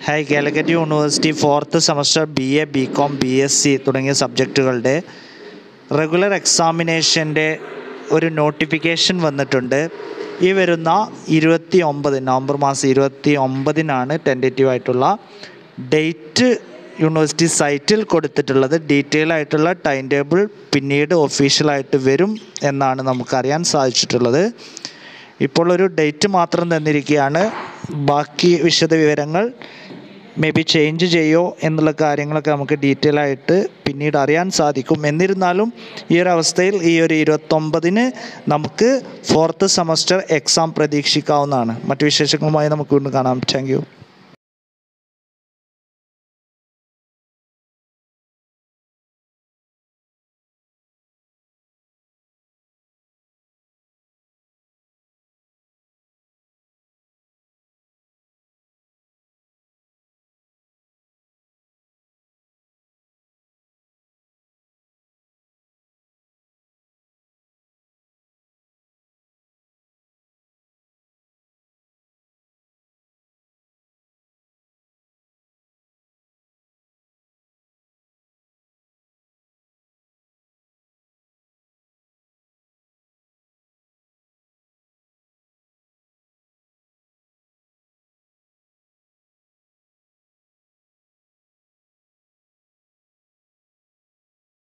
hi Calicut university fourth semester B A B com B S C തുടങ്ങിയ സബ്ജക്റ്റുകളുടെ regular എക്സാമിനേഷൻ്റെ ഒരു notification വന്നിട്ടുണ്ട് ഈ വരുന്ന ഇരുപത്തി ഒമ്പത് നവംബർ മാസം ഇരുപത്തി ഒമ്പതിനാണ് ടെൻറ്റേറ്റീവ് ആയിട്ടുള്ള ഡേറ്റ് യൂണിവേഴ്സിറ്റി സൈറ്റിൽ കൊടുത്തിട്ടുള്ളത് ഡീറ്റെയിൽ ആയിട്ടുള്ള ടൈം ടേബിൾ പിന്നീട് ഒഫീഷ്യലായിട്ട് വരും എന്നാണ് നമുക്കറിയാൻ സാധിച്ചിട്ടുള്ളത് ഇപ്പോൾ ഒരു ഡേറ്റ് മാത്രം തന്നിരിക്കുകയാണ് ബാക്കി വിശദ വിവരങ്ങൾ മേ ബി ചേഞ്ച് ചെയ്യോ എന്നുള്ള കാര്യങ്ങളൊക്കെ നമുക്ക് ഡീറ്റെയിൽ ആയിട്ട് പിന്നീട് അറിയാൻ സാധിക്കും എന്നിരുന്നാലും ഈ ഒരു അവസ്ഥയിൽ ഈ ഒരു ഇരുപത്തൊമ്പതിന് നമുക്ക് ഫോർത്ത് സെമസ്റ്റർ എക്സാം പ്രതീക്ഷിക്കാവുന്നതാണ് മറ്റു വിശേഷങ്ങളുമായി നമുക്ക് വീണ്ടും കാണാം താങ്ക് യു